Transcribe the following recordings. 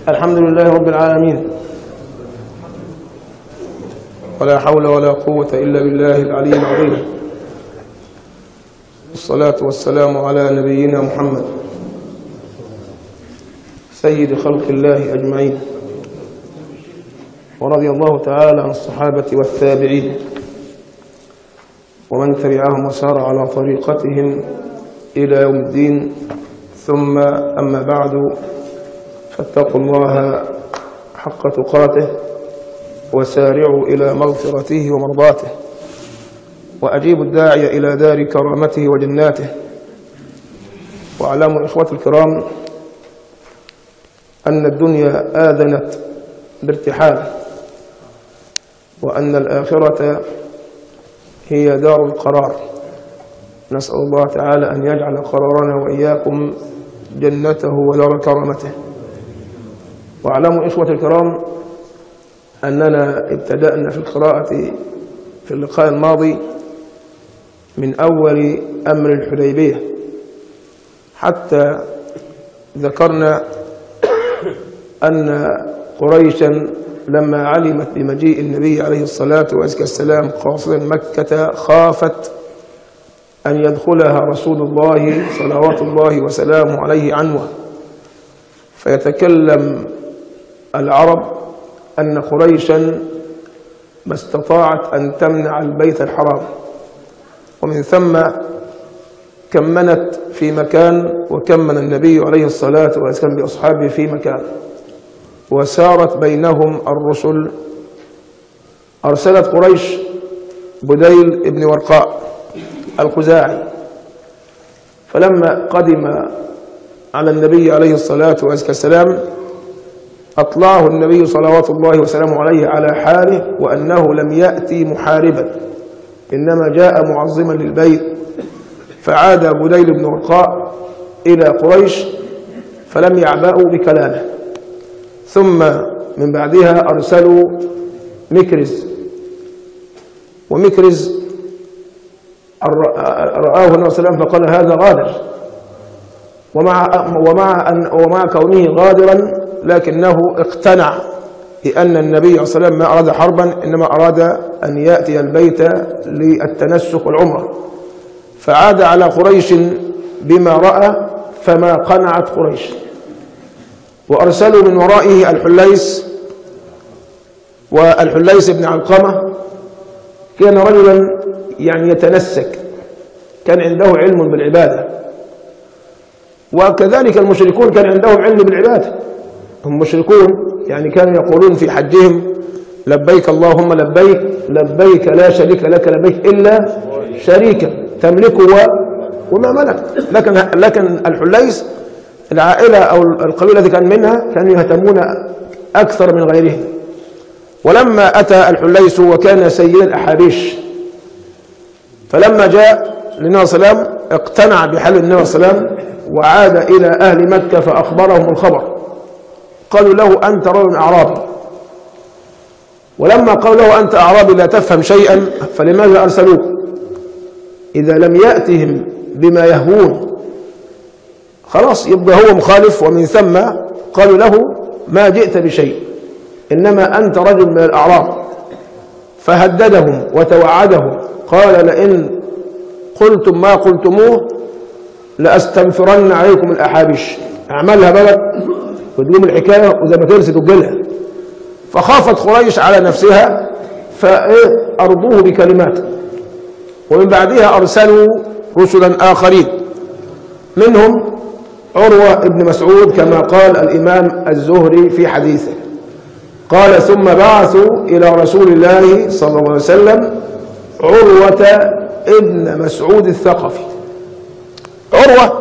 الحمد لله رب العالمين ولا حول ولا قوة إلا بالله العلي العظيم والصلاة والسلام على نبينا محمد سيد خلق الله أجمعين ورضي الله تعالى عن الصحابة والتابعين ومن تبعهم وسار على طريقتهم إلى يوم الدين ثم أما بعد فاتقوا الله حق تقاته وسارعوا إلى مغفرته ومرضاته وأجيبوا الداعي إلى دار كرامته وجناته واعلموا إخوة الكرام أن الدنيا آذنت بارتحال وأن الآخرة هي دار القرار نسأل الله تعالى أن يجعل قرارنا وإياكم جنته ودار كرامته واعلموا إخوة الكرام أننا ابتدأنا في القراءة في اللقاء الماضي من أول أمر الحديبية حتى ذكرنا أن قريشا لما علمت بمجيء النبي عليه الصلاة والسلام قاصدا مكة خافت أن يدخلها رسول الله صلوات الله وسلامه عليه عنوة فيتكلم العرب أن قريشا ما استطاعت أن تمنع البيت الحرام ومن ثم كمنت في مكان وكمن النبي عليه الصلاة والسلام بأصحابه في مكان وسارت بينهم الرسل أرسلت قريش بديل ابن ورقاء الخزاعي فلما قدم على النبي عليه الصلاة والسلام أطلعه النبي صلوات الله وسلامه عليه على حاله وأنه لم يأتي محاربا إنما جاء معظما للبيت فعاد بديل بن ورقاء إلى قريش فلم يعبأوا بكلامه ثم من بعدها أرسلوا مكرز ومكرز رآه النبي صلى الله عليه وسلم فقال هذا غادر ومع ومع أن ومع كونه غادرا لكنه اقتنع بأن النبي صلى الله عليه وسلم ما أراد حربا إنما أراد أن يأتي البيت للتنسك والعمرة فعاد على قريش بما رأى فما قنعت قريش وأرسلوا من ورائه الحليس والحليس بن علقمة كان رجلا يعني يتنسك كان عنده علم بالعبادة وكذلك المشركون كان عندهم علم بالعبادة هم مشركون يعني كانوا يقولون في حجهم لبيك اللهم لبيك لبيك لا شريك لك لبيك إلا شريكا تملكه وما ملك لكن لكن الحليس العائلة أو القبيلة التي كان منها كانوا يهتمون أكثر من غيرهم ولما أتى الحليس وكان سيد الأحابيش فلما جاء للنبي صلى الله عليه وسلم اقتنع بحل النبي صلى الله عليه وسلم وعاد إلى أهل مكة فأخبرهم الخبر قالوا له أنت رجل أعرابي ولما قالوا له أنت أعرابي لا تفهم شيئا فلماذا أرسلوك إذا لم يأتهم بما يهوون خلاص يبقى هو مخالف ومن ثم قالوا له ما جئت بشيء إنما أنت رجل من الأعراب فهددهم وتوعدهم قال لئن قلتم ما قلتموه لأستنفرن عليكم الأحابيش اعملها بقى وتقوم الحكاية وزي ما ترسي تقلها فخافت قريش على نفسها فأرضوه بكلمات ومن بعدها أرسلوا رسلا آخرين منهم عروة بن مسعود كما قال الإمام الزهري في حديثه قال ثم بعثوا إلى رسول الله صلى الله عليه وسلم عروة ابن مسعود الثقفي عروة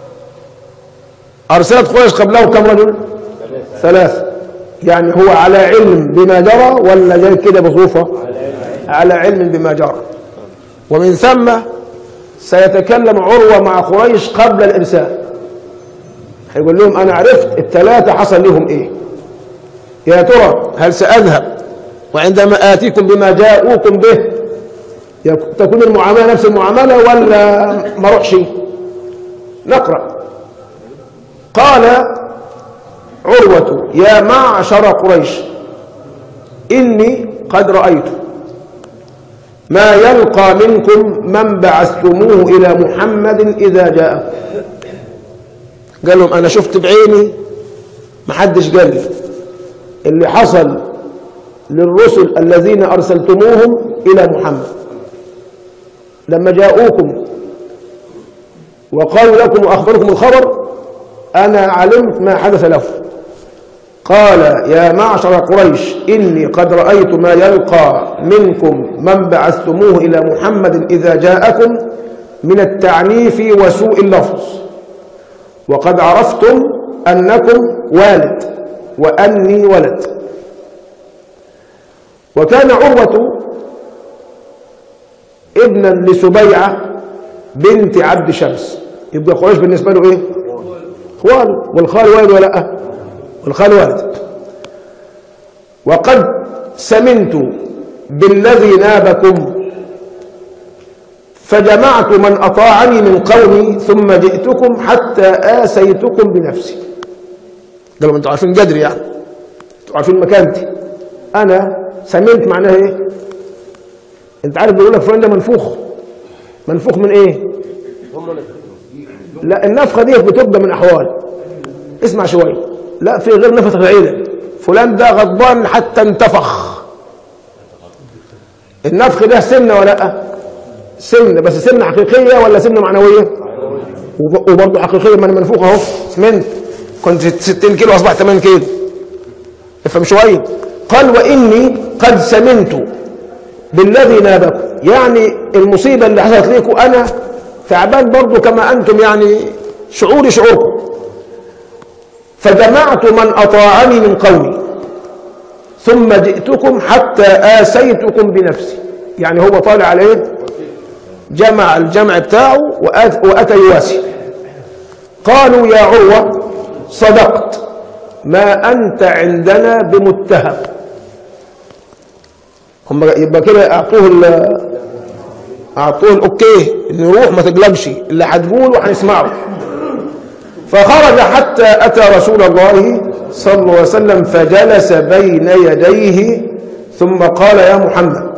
أرسلت قريش قبله كم رجل ثلاث يعني هو على علم بما جرى ولا جاي كده بصوفة على علم بما جرى ومن ثم سيتكلم عروة مع قريش قبل الإرسال هيقول لهم أنا عرفت الثلاثة حصل لهم إيه يا ترى هل سأذهب وعندما آتيكم بما جاءوكم به تكون المعاملة نفس المعاملة ولا ما اروحش نقرأ قال عروة يا معشر قريش إني قد رأيت ما يلقى منكم من بعثتموه إلى محمد إذا جاء قال لهم أنا شفت بعيني محدش قال لي اللي حصل للرسل الذين أرسلتموهم إلى محمد لما جاءوكم وقالوا لكم وأخبركم الخبر أنا علمت ما حدث له قال يا معشر قريش إني قد رأيت ما يلقى منكم من بعثتموه إلى محمد إذا جاءكم من التعنيف وسوء اللفظ وقد عرفتم أنكم والد وأني ولد وكان عروة ابنا لسبيعة بنت عبد شمس يبقى قريش بالنسبة له ايه خوال والخال والد ولا لا والخال والد وقد سمنت بالذي نابكم فجمعت من أطاعني من قومي ثم جئتكم حتى آسيتكم بنفسي قالوا انتوا عارفين قدري يعني انتوا عارفين مكانتي أنا سمنت معناها ايه انت عارف بيقول لك فلان ده منفوخ منفوخ من ايه لا النفخه دي بتبدا من احوال اسمع شويه لا في غير نفخه العيله فلان ده غضبان حتى انتفخ النفخ ده سنه ولا لا سنه بس سنه حقيقيه ولا سنه معنويه وب- وبرضه حقيقيه ما انا منفوخ اهو سمنت كنت 60 كيلو اصبحت 8 كيلو افهم شويه قال واني قد سمنت بالذي نابكم يعني المصيبة اللي حصلت لكم أنا تعبان برضو كما أنتم يعني شعوري شعوركم فجمعت من أطاعني من قومي ثم جئتكم حتى آسيتكم بنفسي يعني هو طالع على ايه جمع الجمع بتاعه وأت- وأتى يواسي قالوا يا عروة صدقت ما أنت عندنا بمتهم هم يبقى كده اعطوه ال اعطوه الاوكي انه يروح ما تقلقش اللي هتقوله هنسمعه فخرج حتى اتى رسول الله صلى الله عليه وسلم فجلس بين يديه ثم قال يا محمد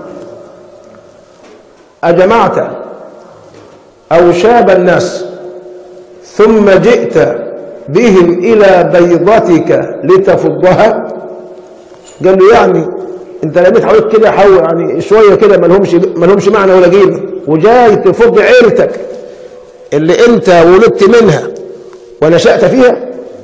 اجمعت او شاب الناس ثم جئت بهم الى بيضتك لتفضها قال له يعني انت لميت حواليك كده حو يعني شويه كده ما لهمش ما لهمش معنى ولا قيمه وجاي تفض عيلتك اللي انت ولدت منها ونشأت فيها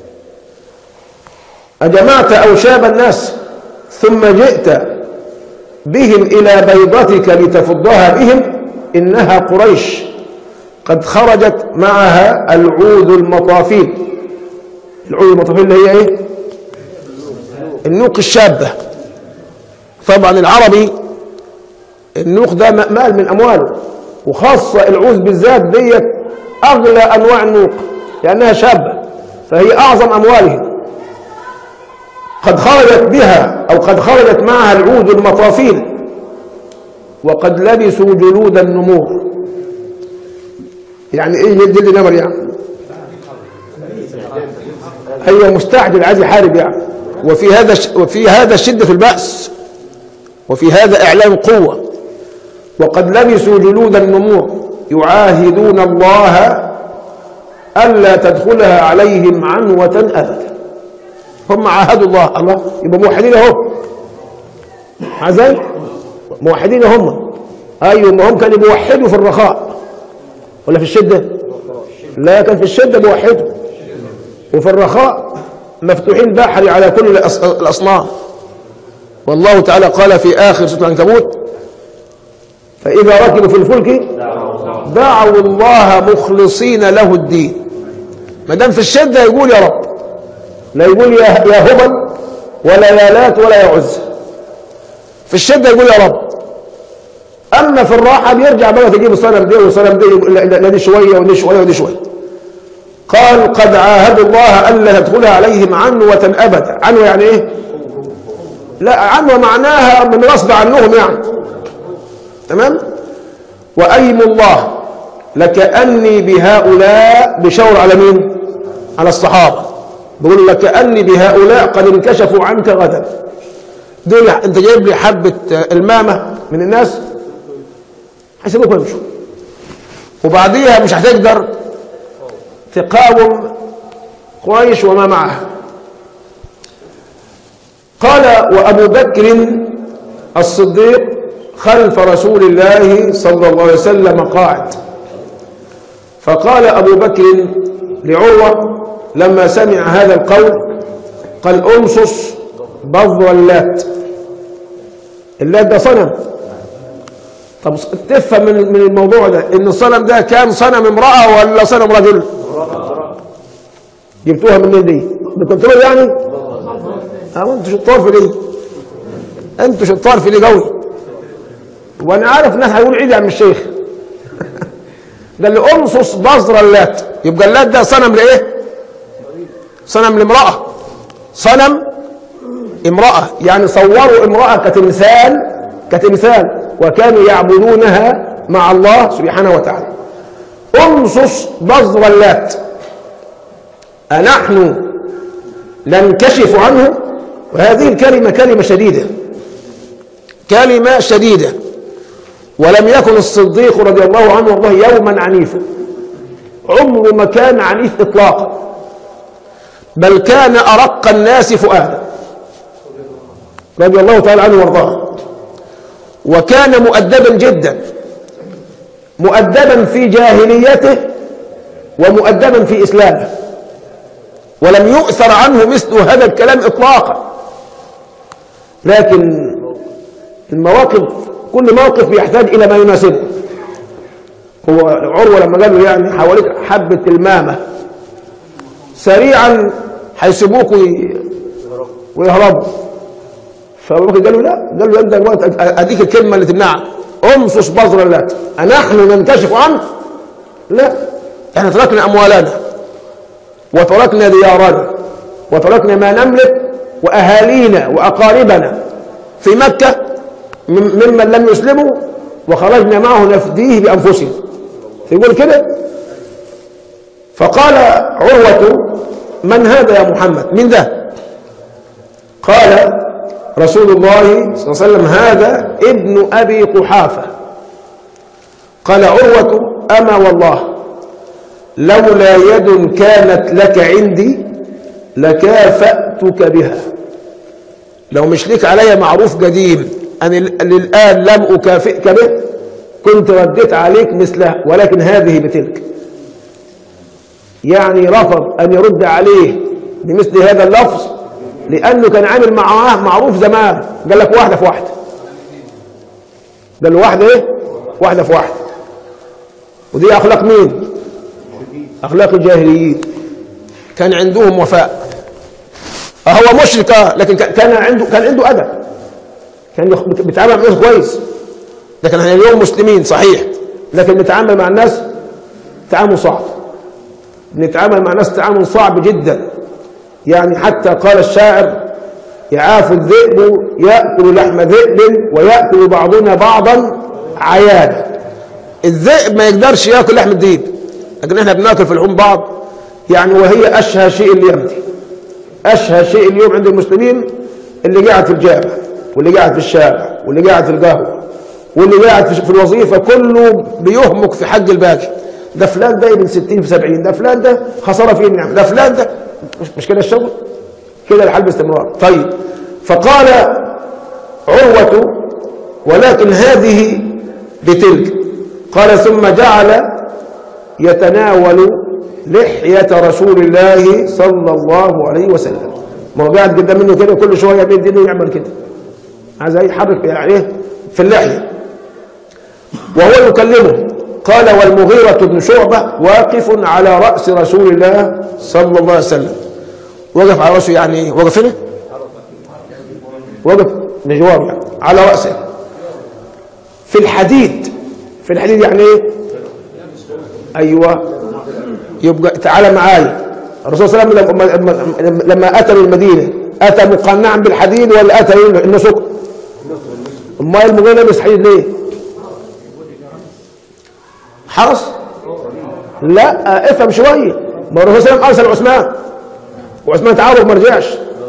أجمعت أوشاب الناس ثم جئت بهم إلى بيضتك لتفضها بهم إنها قريش قد خرجت معها العود المطافيل العود المطافيل اللي هي إيه؟ النوق الشابة طبعا العربي النوق ده مال من أمواله وخاصة العود بالذات ديت أغلى أنواع النوق لأنها شابة فهي أعظم أموالهم قد خرجت بها أو قد خرجت معها العود المطافيل وقد لبسوا جلود النمور يعني ايه جلد النمر يعني ايوه مستعجل عايز يحارب يعني وفي هذا وفي هذا الشده في البأس وفي هذا اعلان قوه وقد لبسوا جلود النمور يعاهدون الله الا تدخلها عليهم عنوه ابدا هم عاهدوا الله الله يبقى موحدين اهو ازاي موحدين هم ايوه ما هم كانوا بيوحدوا في الرخاء ولا في الشده لا كان في الشده بيوحدوا وفي الرخاء مفتوحين بحري على كل الأص- الاصناف والله تعالى قال في اخر سوره العنكبوت فاذا ركبوا في الفلك دعوا الله مخلصين له الدين ما دام في الشده يقول يا رب لا يقول يا يا هبل ولا يا لات ولا يا عزى في الشده يقول يا رب اما في الراحه بيرجع بقى تجيب الصنم دي والصنم دي يقول لا- لا دي شويه ودي شويه ودي شويه قال قد عاهدوا الله الا تدخلها عليهم عنوه ابدا عنوه يعني ايه لا عنوه معناها من غصب عنهم يعني تمام وايم الله لكاني بهؤلاء بشور على مين على الصحابه بيقول لك كأني بهؤلاء قد انكشفوا عنك غدا دول انت جايب لي حبة المامة من الناس هيسيبوك ويمشوا وبعديها مش هتقدر تقاوم قريش وما معها قال وأبو بكر الصديق خلف رسول الله صلى الله عليه وسلم قاعد فقال أبو بكر لعروة لما سمع هذا القول قال أمصص بذر اللات اللات ده صنم طب تفهم من من الموضوع ده ان الصنم ده كان صنم امرأة ولا صنم رجل جبتوها منين دي بكنترول يعني اه انتوا شطار في دي انتوا شطار في دي قوي وانا عارف الناس هيقول عيد يا عم الشيخ قال لي امصص بذر اللات يبقى اللات ده صنم لايه صنم لامرأة صنم امرأة يعني صوروا امرأة كتمثال كتمثال وكانوا يعبدونها مع الله سبحانه وتعالى امصص بذر اللات أنحن ننكشف عنه وهذه الكلمة كلمة شديدة كلمة شديدة ولم يكن الصديق رضي الله عنه والله يوما عنيفا عمره ما كان عنيف إطلاقا بل كان أرق الناس فؤادا رضي الله تعالى عنه وارضاه وكان مؤدبا جدا مؤدبا في جاهليته ومؤدبا في إسلامه ولم يؤثر عنه مثل هذا الكلام إطلاقا لكن المواقف كل موقف يحتاج إلى ما يناسبه هو عروة لما قال له يعني حواليك حبة المامة سريعا هيسيبوك ويهربوا فابو بكر قال له لا قال له انت دلوقتي اديك الكلمه اللي تمنعك امصص بذر اللات انحن ننكشف عنه لا احنا تركنا اموالنا وتركنا ديارنا وتركنا ما نملك واهالينا واقاربنا في مكه ممن لم يسلموا وخرجنا معه نفديه بانفسنا يقول كده فقال عروه من هذا يا محمد من ذا قال رسول الله صلى الله عليه وسلم هذا ابن أبي قحافة قال عروة أما والله لولا يد كانت لك عندي لكافأتك بها لو مش ليك علي معروف قديم أنا للآن لم أكافئك به كنت رديت عليك مثله ولكن هذه بتلك يعني رفض أن يرد عليه بمثل هذا اللفظ لأنه كان عامل معاه معروف زمان قال لك واحدة في واحدة قال له واحدة إيه؟ واحدة في واحدة ودي أخلاق مين؟ أخلاق الجاهليين كان عندهم وفاء هو مشرك لكن كان عنده كان عنده أدب كان بيتعامل مع الناس كويس لكن احنا اليوم مسلمين صحيح لكن بنتعامل مع الناس تعامل صعب بنتعامل مع ناس تعامل صعب جدا يعني حتى قال الشاعر يعاف الذئب يأكل لحم ذئب ويأكل بعضنا بعضا عيانا الذئب ما يقدرش يأكل لحم الذئب لكن احنا بناكل في لحوم بعض يعني وهي أشهى شيء اليوم دي أشهى شيء اليوم عند المسلمين اللي قاعد في الجامع واللي قاعد في الشارع واللي قاعد في القهوة واللي قاعد في الوظيفة كله بيهمك في حق الباقي ده فلان ده من 60 في 70 ده فلان ده خساره فيه النعم ده فلان ده مش, مش كده الشغل كده الحال باستمرار طيب فقال عروة ولكن هذه بتلك قال ثم جعل يتناول لحية رسول الله صلى الله عليه وسلم ما هو قاعد قدام منه كده كل شويه بيدينه يعمل كده عايز يحرك يعني ايه في اللحيه وهو يكلمه قال والمغيرة بن شعبة واقف على رأس رسول الله صلى الله عليه وسلم وقف على رأسه يعني وقف هنا وقف بجوار يعني على رأسه في الحديد في الحديد يعني ايه ايوه يبقى تعالى معايا الرسول صلى الله عليه وسلم لما اتى للمدينه اتى مقنعا بالحديد ولا اتى النسك امال المغيرة لبس حديد ليه حرس لا افهم شويه ما الرسول صلى الله عليه وسلم ارسل عثمان وعثمان تعارض ما رجعش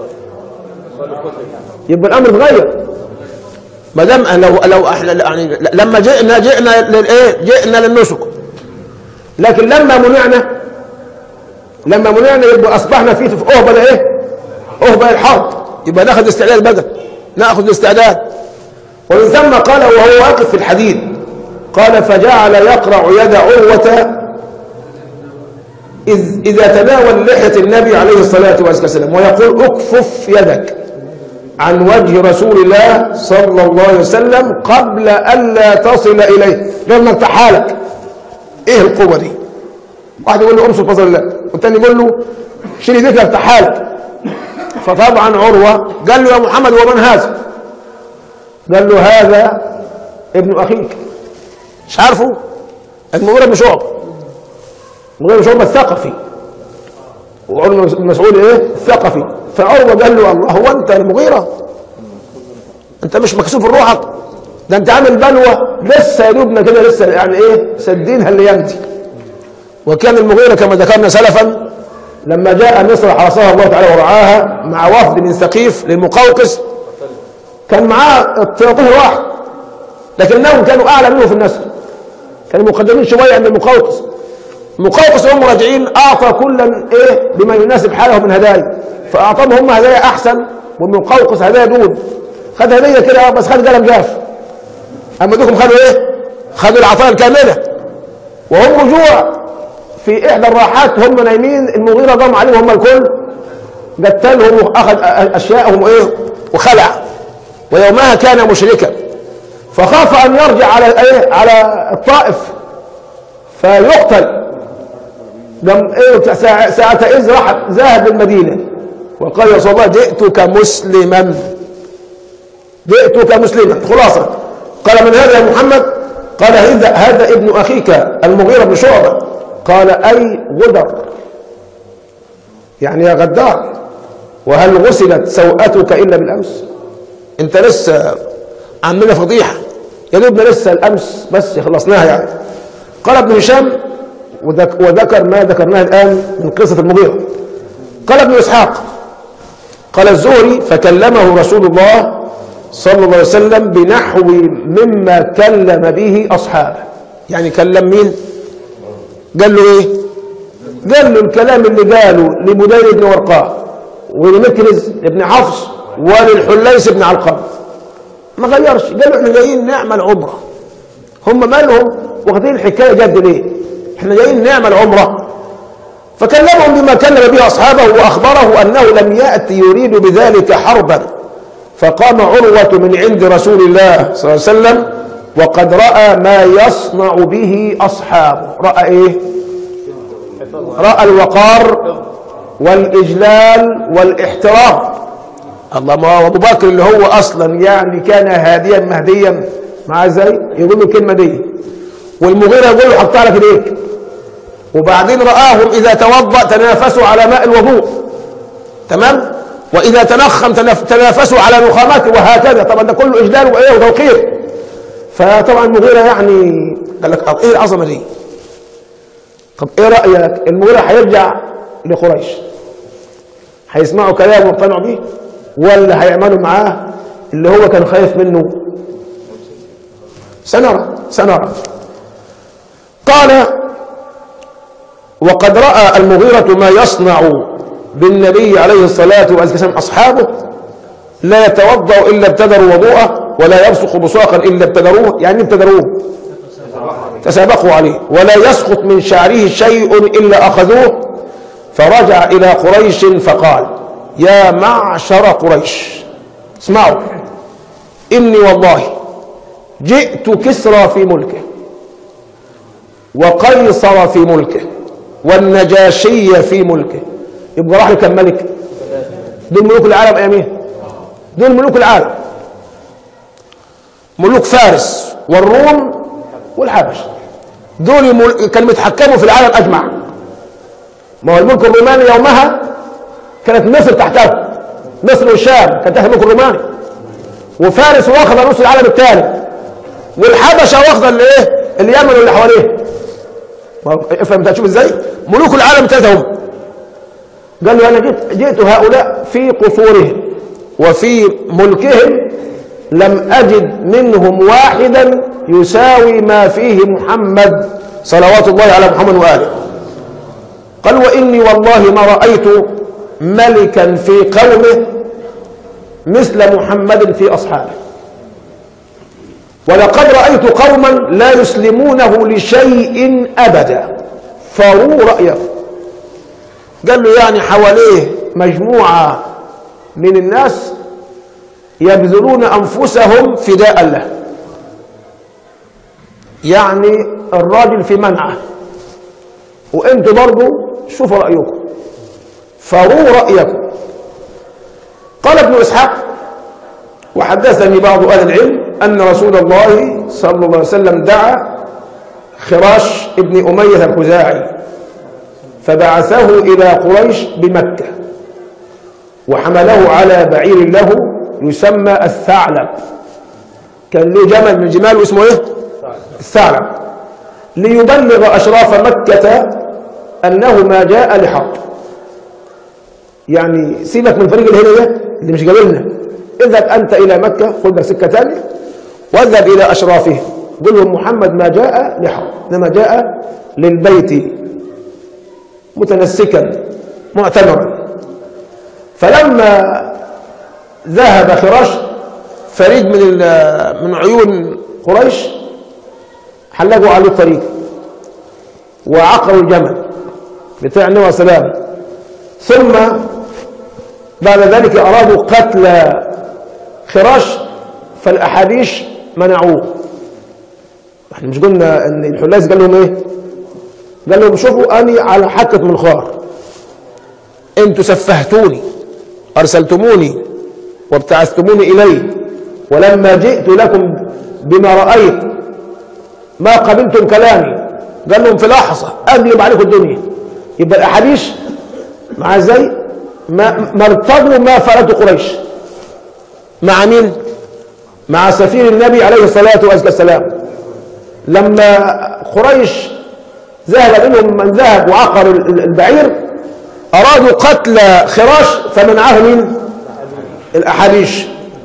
يبقى الامر اتغير ما دام لو لو احنا يعني لما جئنا جئنا للايه جئنا للنسك لكن لما منعنا لما منعنا يبقى اصبحنا في في اهبل ايه اهبل الحرب يبقى ناخذ استعداد بدل ناخذ الاستعداد ومن ثم قال وهو واقف في الحديد قال فجعل يقرع يد عروة إذ إذا تناول لحية النبي عليه الصلاة والسلام ويقول اكفف يدك عن وجه رسول الله صلى الله عليه وسلم قبل ألا تصل إليه لأنك تحالك إيه القوة دي واحد يقول له امسك بصر الله والتاني يقول له شيل يديك تحالك فطبعا عروة قال له يا محمد ومن هذا قال له هذا ابن أخيك مش عارفه المغيرة بن شعبة المغيرة بن شعبة الثقفي وعمر بن مسعود ايه الثقفي فعروة قال له الله هو انت المغيرة انت مش مكسوف روحك ده انت عامل بلوى لسه يا دوبنا كده لسه يعني ايه سدينها اللي ينتي وكان المغيرة كما ذكرنا سلفا لما جاء مصر حرسها الله تعالى ورعاها مع وفد من ثقيف للمقوقس كان معاه الطياطيه واحد لكنهم كانوا اعلى منه في النسل كانوا مقدمين شويه عند المقوقس المقوقس وهم راجعين اعطى كلا ايه بما يناسب حاله من هدايا فاعطاهم هم هدايا احسن والمقوقس هدايا دون خد هديه كده بس خد قلم جاف اما دوكم خدوا ايه خدوا العطايا الكامله وهم رجوع في احدى الراحات هم نايمين المغيره ضم عليهم هم الكل قتلهم واخذ اشياءهم ايه وخلع ويومها كان مشركا فخاف ان يرجع على ايه على الطائف فيقتل قام ايه ساعتئذ راح ذهب المدينه وقال يا رسول الله جئتك مسلما جئتك مسلما خلاصه قال من هذا يا محمد قال هذا هذا ابن اخيك المغيره بن شعبه قال اي غدر يعني يا غدار وهل غسلت سوءتك الا بالامس انت لسه عاملنا فضيحه يا دوبنا لسه الامس بس خلصناها يعني قال ابن هشام وذكر ما ذكرناه الان من قصه المغيره قال ابن اسحاق قال الزهري فكلمه رسول الله صلى الله عليه وسلم بنحو مما كلم به اصحابه يعني كلم مين قال له ايه قال له الكلام اللي قاله لبدير بن ورقاء ولمكرز بن حفص وللحليس بن علقمه ما غيرش قالوا احنا جايين نعمل عمره هم مالهم واخدين الحكايه جد ليه احنا جايين نعمل عمره فكلمهم بما كلم به اصحابه واخبره انه لم ياتي يريد بذلك حربا فقام عروه من عند رسول الله صلى الله عليه وسلم وقد راى ما يصنع به اصحابه راى ايه راى الوقار والاجلال والاحترام الله ما هو ابو بكر اللي هو اصلا يعني كان هاديا مهديا مع ازاي يقول له الكلمه دي والمغيره يقول له حط لك ايديك وبعدين راهم اذا توضا تنافسوا على ماء الوضوء تمام واذا تنخم تنافسوا على نخامته وهكذا طبعا ده كله اجلال وايه وتوقير فطبعا المغيره يعني قال لك ايه العظمه دي طب ايه رايك المغيره هيرجع لقريش هيسمعوا كلامه ويقتنعوا بيه ولا هيعملوا معاه اللي هو كان خايف منه سنرى سنرى قال وقد راى المغيره ما يصنع بالنبي عليه الصلاه والسلام اصحابه لا يتوضا الا ابتدروا وضوءه ولا يبصق بصاقا الا ابتدروه يعني ابتدروه تسابقوا عليه ولا يسقط من شعره شيء الا اخذوه فرجع الى قريش فقال يا معشر قريش اسمعوا إني والله جئت كسرى في ملكه وقيصر في ملكه والنجاشي في ملكه يبقى راح لكم ملك دول ملوك العالم اياميه دول ملوك العالم ملوك فارس والروم والحبش دول مل... كانوا بيتحكموا في العالم اجمع ما هو الملك الروماني يومها كانت مصر تحتها مصر والشام كانت تحت الملك الروماني وفارس واخذ نص العالم الثاني والحبشه واخذه الايه اليمن واللي حواليه افهم انت هتشوف ازاي ملوك العالم الثلاثه هم قال له أنا جئت, جئت هؤلاء في قصورهم وفي ملكهم لم أجد منهم واحدا يساوي ما فيه محمد صلوات الله على محمد وآله قال وإني والله ما رأيت ملكا في قومه مثل محمد في أصحابه ولقد رأيت قوما لا يسلمونه لشيء أبدا فاروا رأيه قال له يعني حواليه مجموعة من الناس يبذلون أنفسهم فداء له يعني الراجل في منعه وانتوا برضو شوفوا رأيكم فاروا رأيكم قال ابن إسحاق وحدثني بعض أهل العلم أن رسول الله صلى الله عليه وسلم دعا خراش ابن أمية الخزاعي فبعثه إلى قريش بمكة وحمله على بعير له يسمى الثعلب كان له جمل من جماله اسمه ايه الثعلب ليبلغ أشراف مكة أنه ما جاء لحق يعني سيبك من فريق الهنا ده اللي مش قابلنا اذهب أنت إلى مكة خذ لك سكة ثانية واذهب إلى أشرافه قل لهم محمد ما جاء لحق إنما جاء للبيت متنسكا معتمرا فلما ذهب خراش فريد من من عيون قريش حلقوا عليه الطريق وعقروا الجمل بتاع النبي صلى الله عليه وسلم ثم بعد ذلك أرادوا قتل خراش فالأحابيش منعوه احنا مش قلنا ان الحلاس قال لهم ايه قال لهم شوفوا اني على حكة منخار انتوا سفهتوني ارسلتموني وابتعثتموني الي ولما جئت لكم بما رأيت ما قبلتم كلامي قال لهم في لحظة اقلب عليكم الدنيا يبقى الاحاديث مع ازاي ما ما ارتضوا ما فعلته قريش مع مين مع سفير النبي عليه الصلاة والسلام لما قريش ذهب منهم من ذهب وعقر البعير أرادوا قتل خراش فمنعه من الأحابيش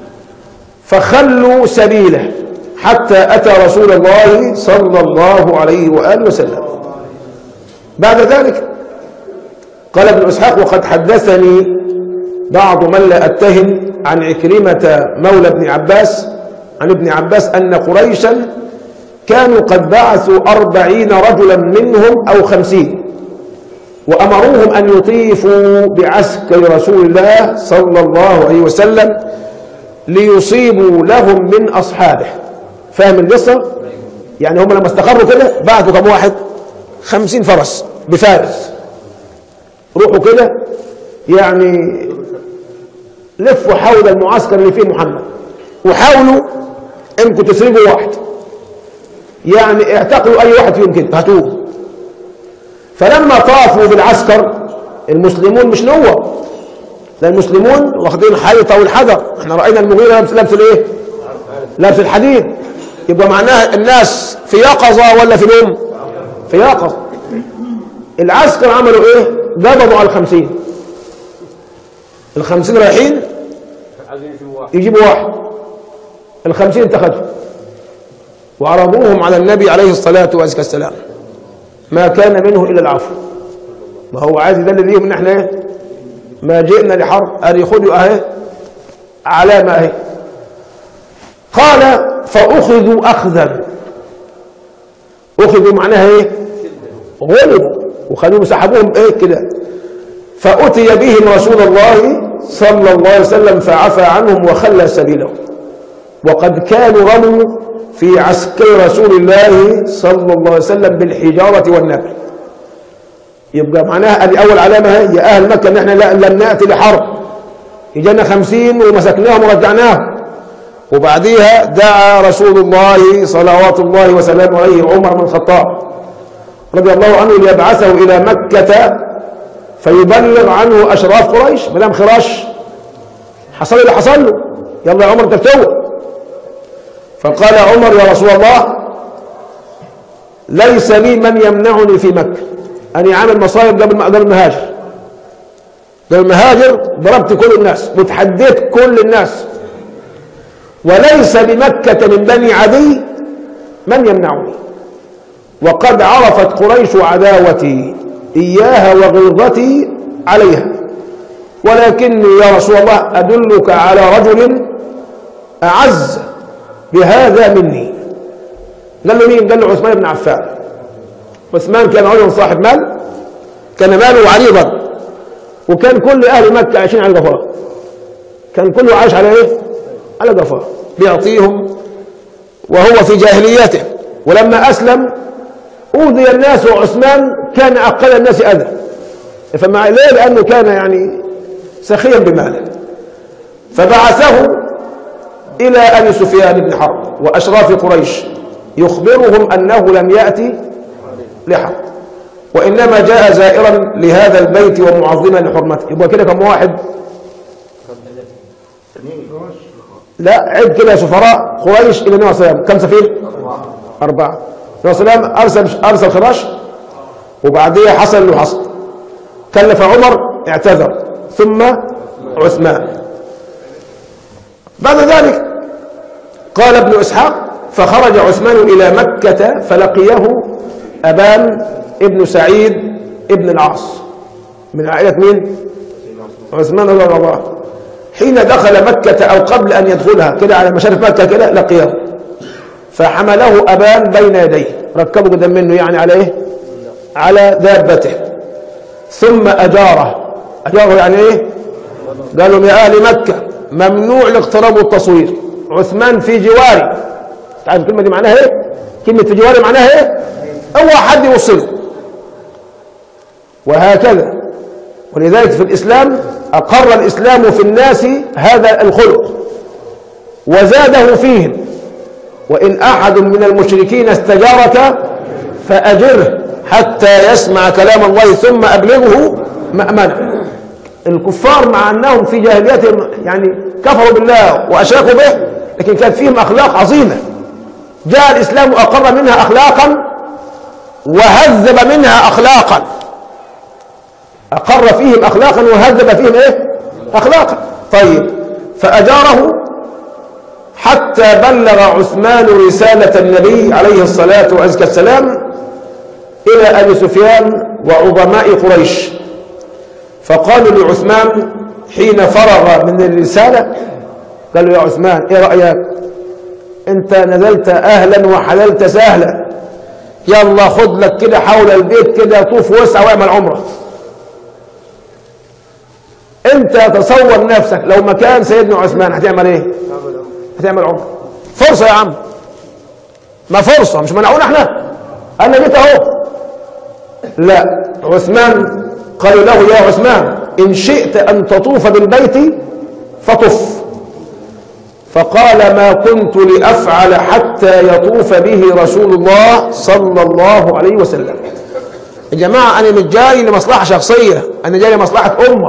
فخلوا سبيله حتى أتى رسول الله صلى الله عليه وآله وسلم بعد ذلك قال ابن إسحاق وقد حدثني بعض من لا أتهم عن عكرمة مولى ابن عباس عن ابن عباس أن قريشا كانوا قد بعثوا أربعين رجلا منهم أو خمسين وأمروهم أن يطيفوا بعسكر رسول الله صلى الله عليه وسلم ليصيبوا لهم من أصحابه فاهم القصة؟ يعني هم لما استقروا كده بعثوا كم واحد؟ خمسين فرس بفارس روحوا كده يعني لفوا حول المعسكر اللي فيه محمد وحاولوا انكم تسرقوا واحد يعني اعتقلوا اي واحد فيهم كده هاتوه فلما طافوا بالعسكر المسلمون مش نوة ده المسلمون واخدين حيطة والحجر احنا رأينا المغيرة لابس لابس الايه لابس الحديد يبقى معناها الناس في يقظة ولا في نوم في يقظة العسكر عملوا ايه قبضوا على الخمسين الخمسين رايحين يجيبوا واحد الخمسين اتخذوا وعرضوهم على النبي عليه الصلاة والسلام ما كان منه إلا العفو ما هو عايز يدلل ليهم ان احنا ايه ما جئنا لحرب ادي خذوا اهي علامة اهي قال فأخذوا أخذا أخذوا معناها ايه غلبوا وخلوهم سحبوهم ايه كده فأتي بهم رسول الله صلى الله عليه وسلم فعفى عنهم وخلى سبيلهم وقد كانوا رموا في عسكر رسول الله صلى الله عليه وسلم بالحجارة والنبل يبقى معناها ادي اول علامه هي يا اهل مكه ان احنا لا لم ناتي لحرب اجانا خمسين ومسكناهم ورجعناهم وبعديها دعا رسول الله صلوات الله وسلامه عليه عمر بن الخطاب رضي الله عنه ليبعثه الى مكه فيبلغ عنه اشراف قريش مدام خراش حصل اللي حصل له يلا يا عمر تفتوى فقال عمر يا رسول الله ليس لي من يمنعني في مكه أني عامل مصايب قبل ما قبل ما هاجر قال مهاجر ضربت كل الناس وتحديت كل الناس وليس بمكة من بني عدي من يمنعني وقد عرفت قريش عداوتي إياها وغلظتي عليها ولكني يا رسول الله أدلك على رجل أعز بهذا مني قال له مين؟ قال له عثمان بن عفان عثمان كان رجل صاحب مال كان ماله عريضا وكان كل أهل مكة عايشين على الغفار كان كله عايش على إيه؟ على الغفار بيعطيهم وهو في جاهليته ولما أسلم أوذي الناس وعثمان كان أقل الناس أذى فمع ليه؟ لأنه كان يعني سخيا بماله فبعثه إلى أبي سفيان بن حرب وأشراف قريش يخبرهم أنه لم يأتي لحرب وإنما جاء زائرا لهذا البيت ومعظما لحرمته يبقى كده كم واحد لا عد كده سفراء قريش إلى النبي صلى الله عليه وسلم كم سفير أربعة النبي صلى الله عليه وسلم أرسل أرسل خراش وبعديه حصل اللي حصل كلف عمر اعتذر ثم عثمان بعد ذلك قال ابن إسحاق فخرج عثمان إلى مكة فلقيه أبان ابن سعيد ابن العاص من عائلة مين؟ عثمان رضي الله عنه حين دخل مكة أو قبل أن يدخلها كده على مشارف مكة كده لقيه فحمله أبان بين يديه ركبه قدام منه يعني على إيه؟ على دابته ثم أجاره أجاره يعني إيه؟ قال لهم يا أهل مكة ممنوع الاقتراب والتصوير عثمان في جواري تعرف الكلمة دي معناها إيه؟ كلمة في جواري معناها إيه؟ أول حد يوصله وهكذا ولذلك في الإسلام أقر الإسلام في الناس هذا الخلق وزاده فيهم وإن أحد من المشركين استجارك فأجره حتى يسمع كلام الله ثم أبلغه مأمنه الكفار مع أنهم في جاهليتهم يعني كفروا بالله وأشركوا به لكن كان فيهم أخلاق عظيمة جاء الإسلام وأقر منها أخلاقا وهذب منها أخلاقا أقر فيهم أخلاقا وهذب فيهم إيه؟ أخلاقا طيب فأجاره حتى بلغ عثمان رسالة النبي عليه الصلاة والسلام إلى أبي سفيان وعظماء قريش فقالوا لعثمان حين فرغ من الرسالة قالوا يا عثمان إيه رأيك أنت نزلت أهلا وحللت سهلا يلا خد لك كده حول البيت كده طوف وسع واعمل عمره انت تصور نفسك لو مكان سيدنا عثمان هتعمل ايه هتعمل عمره فرصه يا عم ما فرصه مش منعونا احنا انا جيت اهو لا عثمان قالوا له يا عثمان ان شئت ان تطوف بالبيت فطف فقال ما كنت لافعل حتى يطوف به رسول الله صلى الله عليه وسلم يا جماعه انا مش جاي لمصلحه شخصيه انا جاي لمصلحه امه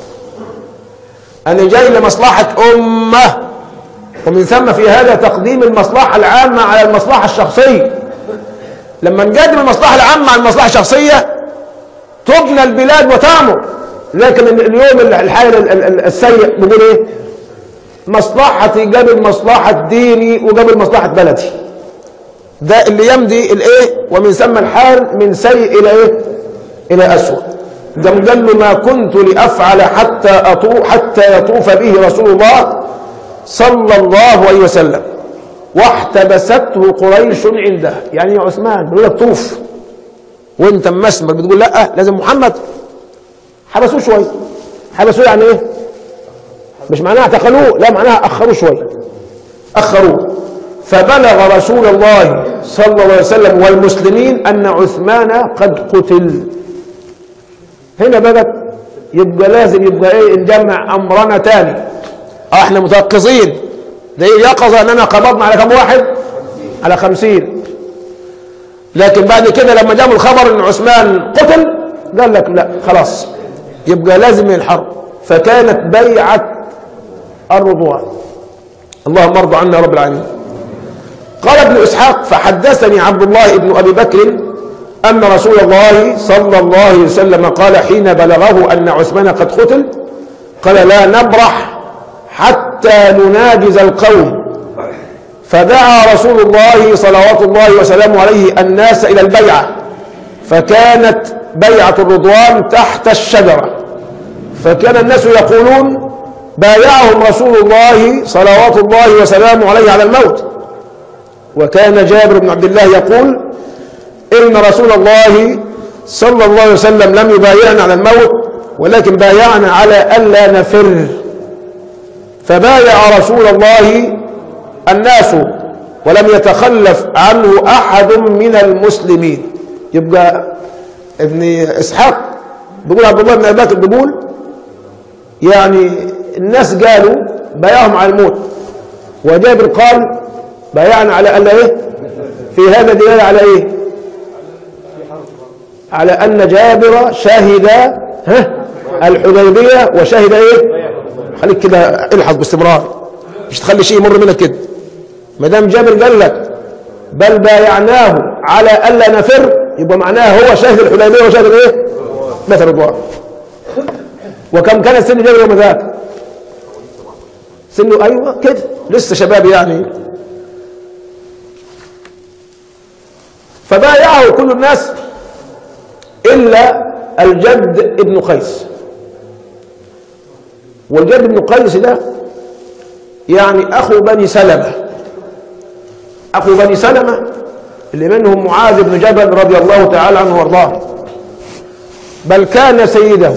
أنا جاي لمصلحة أمة ومن ثم في هذا تقديم المصلحة العامة على المصلحة الشخصية لما نقدم المصلحة العامة على المصلحة الشخصية تبنى البلاد وتعمر لكن اليوم الحال السيء بيقول ايه مصلحتي قبل مصلحة ديني وقبل مصلحة بلدي ده اللي يمضي الايه ومن ثم الحال من سيء الى ايه الى اسوء قام قال له ما كنت لافعل حتى اطوف حتى يطوف به رسول الله صلى الله عليه وسلم واحتبسته قريش عنده يعني يا عثمان بيقول لك طوف وانت مسمك بتقول لا لازم محمد حبسوه شويه حبسوه يعني ايه مش معناها اعتقلوه لا معناها اخروه شويه اخروه فبلغ رسول الله صلى الله عليه وسلم والمسلمين ان عثمان قد قتل هنا بدت يبقى لازم يبقى ايه نجمع امرنا تاني اه احنا متيقظين ده ايه يقظه اننا قبضنا على كم واحد على خمسين لكن بعد كده لما جابوا الخبر ان عثمان قتل قال لك لا خلاص يبقى لازم الحرب فكانت بيعه الرضوان اللهم ارضى عنا يا رب العالمين قال ابن اسحاق فحدثني عبد الله بن ابي بكر أن رسول الله صلى الله عليه وسلم قال حين بلغه أن عثمان قد قتل قال لا نبرح حتى نناجز القوم فدعا رسول الله صلوات الله وسلامه عليه الناس إلى البيعة فكانت بيعة الرضوان تحت الشجرة فكان الناس يقولون بايعهم رسول الله صلوات الله وسلامه عليه على الموت وكان جابر بن عبد الله يقول إن رسول الله صلى الله عليه وسلم لم يبايعنا على الموت ولكن بايعنا على ألا نفر فبايع رسول الله الناس ولم يتخلف عنه أحد من المسلمين يبقى ابن إسحاق بيقول عبد الله بن أبي بكر بيقول يعني الناس قالوا بايعهم على الموت وجابر قال بايعنا على ألا إيه في هذا دلالة على إيه على أن جابر شهد ها الحديبية وشهد إيه خليك كده الحظ باستمرار مش تخلي شيء يمر منك كده ما دام جابر قال لك بل بايعناه على ألا نفر يبقى معناه هو شاهد الحديبية وشاهد الايه مثل رضوان وكم كان سن جابر يوم ذاك سنه ايوه كده لسه شباب يعني فبايعه كل الناس الا الجد ابن قيس والجد ابن قيس ده يعني اخو بني سلمه اخو بني سلمه اللي منهم معاذ بن جبل رضي الله تعالى عنه وارضاه بل كان سيده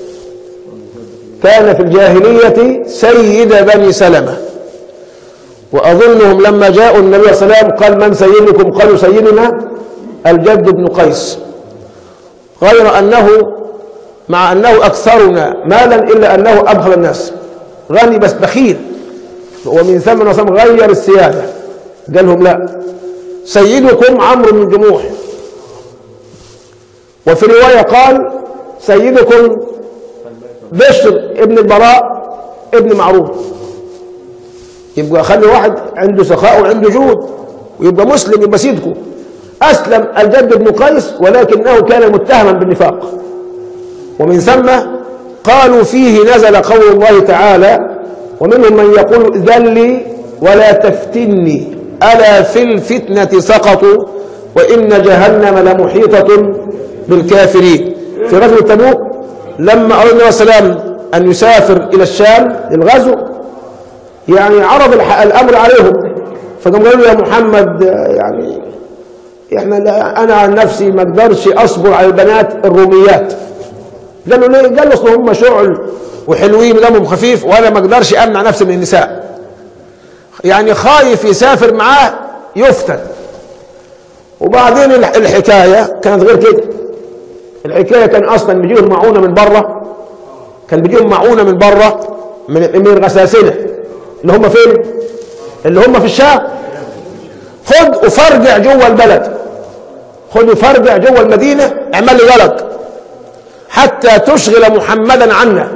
كان في الجاهلية سيد بني سلمة وأظنهم لما جاءوا النبي صلى الله عليه وسلم قال من سيدكم قالوا سيدنا الجد بن قيس غير أنه مع أنه أكثرنا مالا إلا أنه أبخل الناس غني بس بخيل ومن ثم وسلم غير السيادة قال لهم لا سيدكم عمرو بن جموح وفي رواية قال سيدكم بشر ابن البراء ابن معروف يبقى خلي واحد عنده سخاء وعنده جود ويبقى مسلم يبقى سيدكم أسلم الجد بن قيس ولكنه كان متهما بالنفاق ومن ثم قالوا فيه نزل قول الله تعالى ومنهم من يقول ائذن لي ولا تفتني ألا في الفتنة سقطوا وإن جهنم لمحيطة بالكافرين في غزوة تبوك لما أراد النبي صلى الله عليه وسلم أن يسافر إلى الشام للغزو يعني عرض الأمر عليهم فقام قالوا يا محمد يعني احنا لا انا عن نفسي ما اقدرش اصبر على البنات الروميات قالوا ليه قالوا اصل هم شعل وحلوين دمهم خفيف وانا ما اقدرش امنع نفسي من النساء يعني خايف يسافر معاه يفتن وبعدين الحكايه كانت غير كده الحكايه كان اصلا بيجيهم معونه من بره كان بيجيهم معونه من بره من من الغساسنه اللي هم فين اللي هم في الشام خد وفرجع جوه البلد خد وفرجع جوه المدينه اعمل لي غلط حتى تشغل محمدا عنا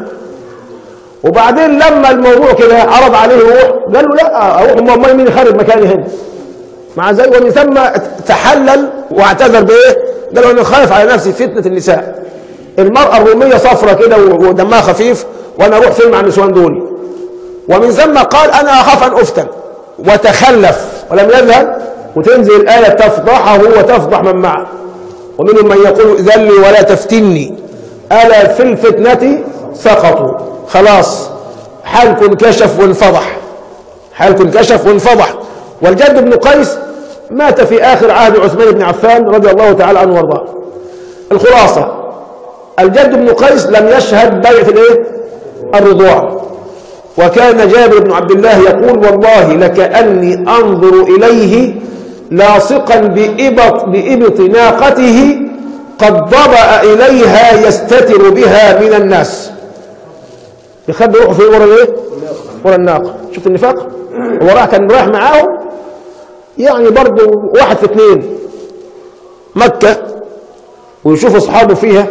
وبعدين لما الموضوع كده عرض عليه يروح قال له لا اروح امال مين يخرب مكاني هنا مع ذلك ومن ثم تحلل واعتذر بايه قال له انا خايف على نفسي فتنه النساء المراه الروميه صفرة كده ودمها خفيف وانا اروح فين مع النسوان دول ومن ثم قال انا اخاف ان افتن وتخلف ولم يذهب وتنزل الايه تفضحه وتفضح من معه ومنهم من يقول اذن لي ولا تفتني الا في الفتنه سقطوا خلاص حالكم انكشف وانفضح حالكم انكشف وانفضح والجد بن قيس مات في آخر عهد عثمان بن عفان رضي الله تعالى عنه وارضاه الخلاصة الجد بن قيس لم يشهد بيعة الايه الرضوع وكان جابر بن عبد الله يقول والله لكأني أنظر إليه لاصقا بإبط, بإبط ناقته قد ضبأ إليها يستتر بها من الناس يخبي روحه في ورا الايه ورا الناقه شفت النفاق وراه كان رايح معاهم يعني برضه واحد في اثنين مكه ويشوف اصحابه فيها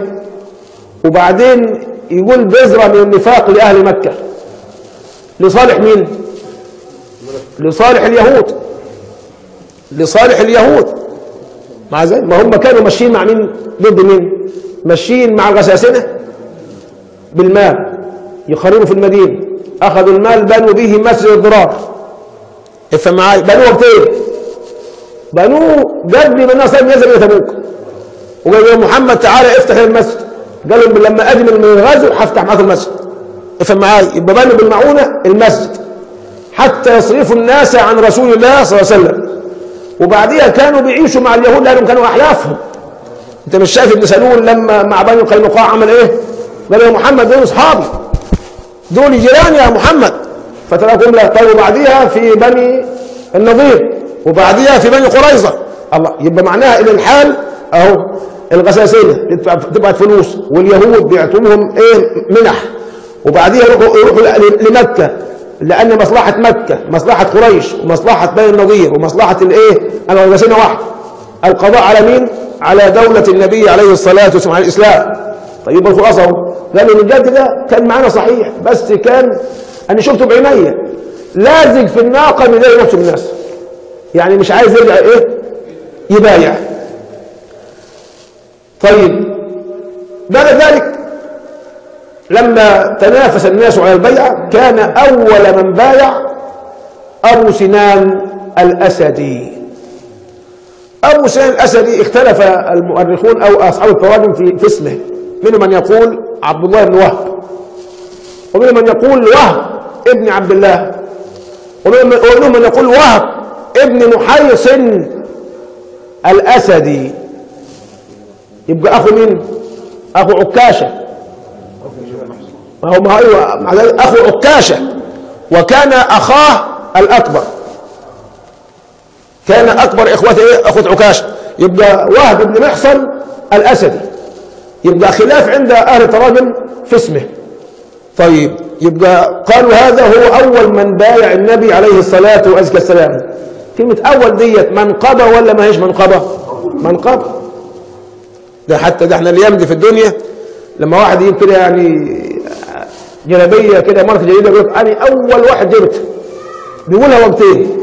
وبعدين يقول بذره من النفاق لاهل مكه لصالح مين لصالح اليهود لصالح اليهود مع ذلك ما هم كانوا ماشيين مع مين ضد مين ماشيين مع الغساسنة بالمال يخربوا في المدينة أخذوا المال بنوا به مسجد الضرار افهم معايا بنوه بتين بنوه قبل ما الناس نزل إلى تبوك وقال يا محمد تعالى افتح المسجد قال لهم لما أجي من الغزو هفتح معاكم المسجد افهم معايا يبقى بنوا بالمعونة المسجد حتى يصرفوا الناس عن رسول الله صلى الله عليه وسلم وبعديها كانوا بيعيشوا مع اليهود لأنهم كانوا أحلافهم انت مش شايف ابن سلول لما مع بني قينقاع عمل ايه قال يا محمد دول اصحابي دول جيراني يا محمد فتركهم له طيب وبعديها في بني النضير وبعديها في بني قريظه الله يبقى معناها الى الحال اهو الغساسنه تبعت فلوس واليهود بيعطوا لهم ايه منح وبعديها يروحوا يروحوا لمكه لان مصلحه مكه مصلحه قريش ومصلحه بني النضير ومصلحه الايه الغساسنه واحده القضاء على مين على دولة النبي عليه الصلاة والسلام على الإسلام طيب الخلاصة اهو قال إن الجد ده كان معانا صحيح بس كان أنا شفته بعيني لازق في الناقة من غير نفسه الناس يعني مش عايز يرجع إيه يبايع طيب بعد ذلك لما تنافس الناس على البيعة كان أول من بايع أبو سنان الأسدي أبو سنان الأسدي اختلف المؤرخون أو أصحاب التراجم في, في اسمه منهم من يقول عبد الله بن وهب ومنهم من يقول وهب ابن عبد الله ومنهم من يقول وهب ابن محيص الأسدي يبقى أخو مين؟ أخو عكاشة ما هو ما أيوة أخو عكاشة وكان أخاه الأكبر كان أكبر إخوته إيه؟ أخوة عكاشة يبقى وهب بن محصن الأسدي يبقى خلاف عند أهل التراجم في اسمه طيب يبقى قالوا هذا هو أول من بايع النبي عليه الصلاة والسلام كلمة أول ديت منقبة ولا ما هيش منقبة منقبة ده حتى ده احنا الأيام دي في الدنيا لما واحد يجيب كده يعني جلابية كده ماركة جديدة يقول لك أنا أول واحد جبت بيقولها وقتين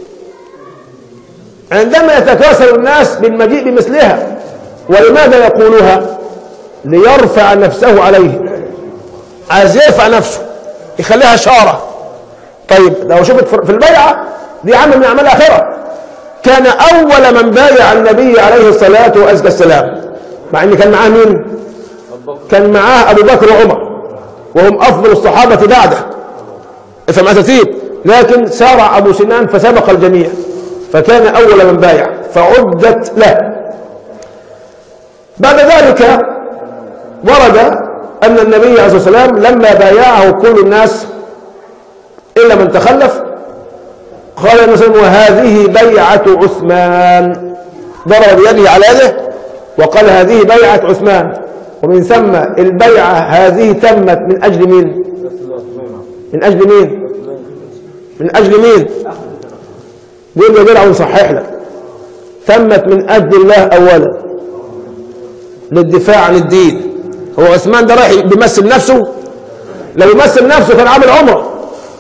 عندما يتكاثر الناس بالمجيء بمثلها ولماذا يقولها ليرفع نفسه عليه عايز يرفع نفسه يخليها شارة طيب لو شفت في البيعة دي عمل من أعمال الآخرة كان أول من بايع النبي عليه الصلاة والسلام مع أن كان معاه مين كان معاه أبو بكر وعمر وهم أفضل الصحابة بعده افهم أساسيب لكن سارع أبو سنان فسبق الجميع فكان أول من بايع فعدت له بعد ذلك ورد أن النبي عليه الصلاة والسلام لما بايعه كل الناس إلا من تخلف قال النبي وهذه بيعة عثمان ضرب بيده على يده وقال هذه بيعة عثمان ومن ثم البيعة هذه تمت من أجل مين من أجل مين من أجل مين قول له بيرع ونصحح لك تمت من أجل الله أولا للدفاع عن الدين هو عثمان ده رايح بيمثل نفسه لو يمثل نفسه كان عامل عمره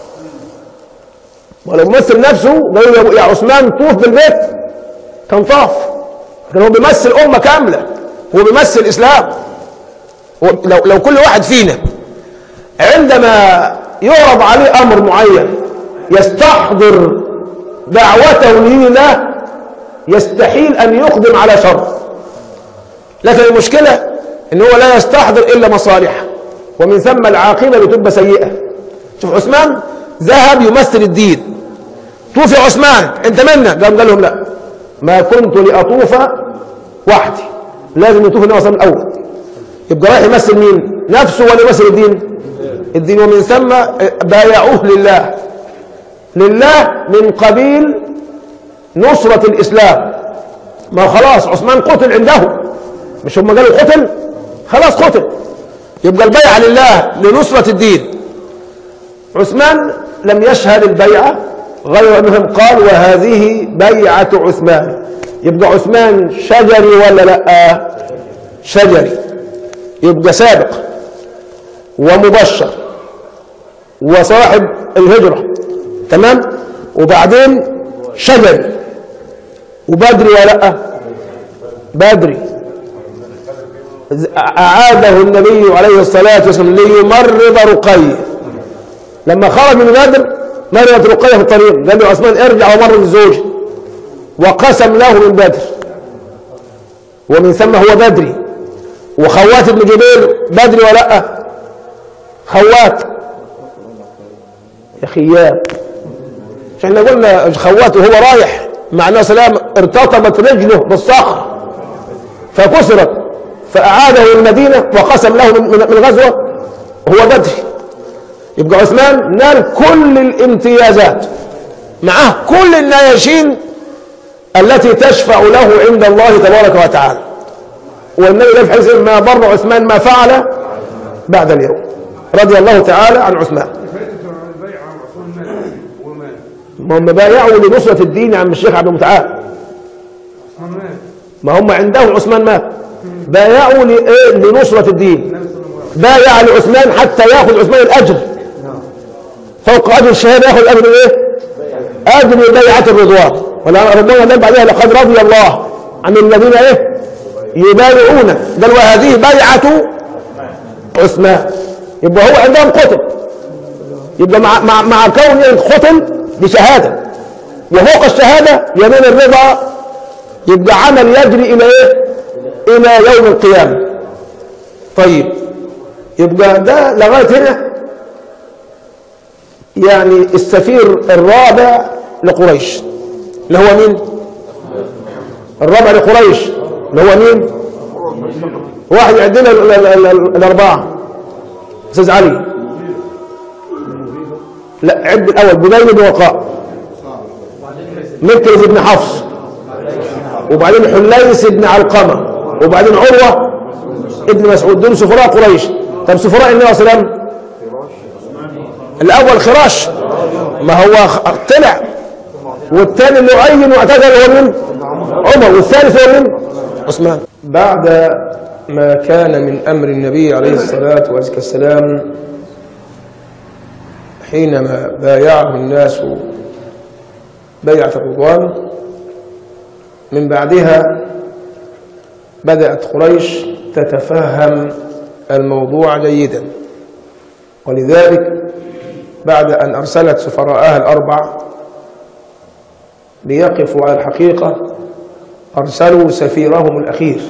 ولو يمثل نفسه قالوا يا عثمان طوف بالبيت كان طاف لكن هو بيمثل أمة كاملة هو بيمثل الإسلام لو, لو كل واحد فينا عندما يعرض عليه أمر معين يستحضر دعوته لله يستحيل أن يقدم على شر لكن المشكلة ان هو لا يستحضر إلا مصالح ومن ثم العاقبة بتبقى سيئة شوف عثمان ذهب يمثل الدين طوف يا عثمان انت منا قام قال لهم لا ما كنت لأطوف وحدي لازم يطوف النبي صلى الله عليه وسلم الأول يبقى رايح يمثل مين نفسه ولا يمثل الدين الدين ومن ثم بايعوه لله لله من قبيل نصرة الإسلام ما خلاص عثمان قتل عنده مش هم قالوا قتل خلاص قتل يبقى البيعة لله لنصرة الدين عثمان لم يشهد البيعة غير أنهم قال وهذه بيعة عثمان يبقى عثمان شجري ولا لا شجري يبقى سابق ومبشر وصاحب الهجرة تمام وبعدين شجري وبدري ولا لا بدري أعاده النبي عليه الصلاة والسلام ليمرض رقية لما خرج من بدر مرضت رقية في الطريق قال له عثمان ارجع ومرض الزوج وقسم له من بدر ومن ثم هو بدري وخوات بن جبير بدري ولا لا خوات يا خياب مش احنا قلنا خوات وهو رايح مع النبي صلى الله عليه وسلم ارتطمت رجله بالصخر فكسرت فأعاده المدينة وقسم له من, من غزوة وهو بدري يبقى عثمان نال كل الامتيازات معه كل النياشين التي تشفع له عند الله تبارك وتعالى والنبي ده في حديث ما ضر عثمان ما فعل بعد اليوم رضي الله تعالى عن عثمان ما هم بايعوا لنصرة الدين يا عم الشيخ عبد المتعال ما هم عندهم عثمان مات بايعوا لإيه؟ لنصرة الدين بايع لعثمان حتى ياخذ عثمان الأجر فوق أجر الشهادة ياخذ أجر إيه؟ أجر بيعة الرضوان ولا ربنا قال بعدها لقد رضي الله عن الذين إيه؟ يبايعون قال وهذه بيعة عثمان يبقى هو عندهم قتل يبقى مع مع مع كونه قتل بشهادة وفوق الشهادة يمين الرضا يبقى عمل يجري إلى إيه؟ إلى يوم القيامة طيب يبقى ده لغاية هنا يعني السفير الرابع لقريش اللي هو مين الرابع لقريش اللي هو مين واحد عندنا ال- ال- ال- الأربعة أستاذ علي لا عد الأول بدين بن وقاء مكرز بن حفص وبعدين حليس بن علقمة وبعدين عروة ابن مسعود دول سفراء قريش طب سفراء النبي صلى الله عليه وسلم الأول خراش ما هو خ- طلع والثاني اللي عين واعتزل هو من عمر والثالث هو من عثمان بعد ما كان من أمر النبي عليه الصلاة والسلام حينما بايعه الناس بيعة الرضوان من بعدها بدأت قريش تتفهم الموضوع جيدا ولذلك بعد أن أرسلت سفراءها الأربع ليقفوا على الحقيقة أرسلوا سفيرهم الأخير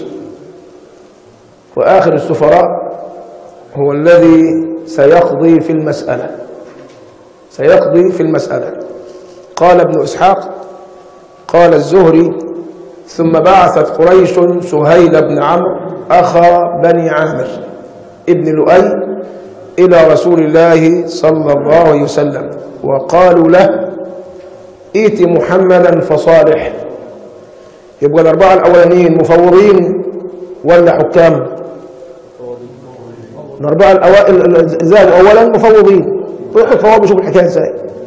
وآخر السفراء هو الذي سيقضي في المسألة سيقضي في المسألة قال ابن إسحاق قال الزهري ثم بعثت قريش سهيل بن عمرو أخا بني عامر ابن لؤي إلى رسول الله صلى الله عليه وسلم وقالوا له ائت محمدا فصالح يبقى الأربعة الأولانيين مفوضين ولا حكام الأربعة الأوائل ذهبوا أولا مفوضين روحوا الفواب شوفوا الحكاية ازاي